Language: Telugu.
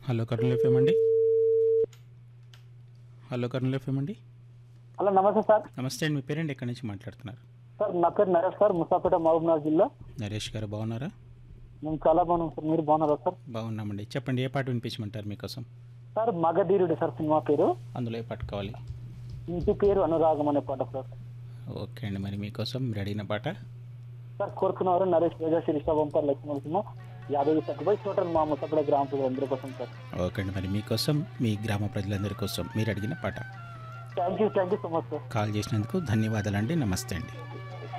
హలో కర్నూలు ఎఫ్ఎం అండి హలో కర్నూలు ఎఫ్ఎం అండి హలో నమస్తే సార్ నమస్తే అండి మీ పేరెంట్ ఎక్కడి నుంచి మాట్లాడుతున్నారు సార్ నా పేరు నరేష్ సార్ ముసాపేట మహబూబ్నగర్ జిల్లా నరేష్ గారు బాగున్నారా మేము చాలా బాగున్నాం సార్ మీరు బాగున్నారా సార్ బాగున్నామండి చెప్పండి ఏ పాట వినిపించమంటారు మీకోసం సార్ మగధీరుడు సార్ సినిమా పేరు అందులో ఏ పాట కావాలి ఇంటి పేరు అనురాగం అనే పాట సార్ ఓకే అండి మరి మీకోసం రెడీ అయిన పాట సార్ కోరుకున్నవారు నరేష్ తేజ శిరీష వంపర్ లక్ష్మణ సినిమా యాభై సర్టిఫై టోటల్ మా ముసాపేట గ్రామ ప్రజలు అందరి కోసం సార్ ఓకే అండి మరి మీకోసం మీ గ్రామ ప్రజలందరి కోసం మీరు అడిగిన పాట thank you thank you so much sir call చేసినందుకు ధన్యవాదాలండి నమస్తే అండి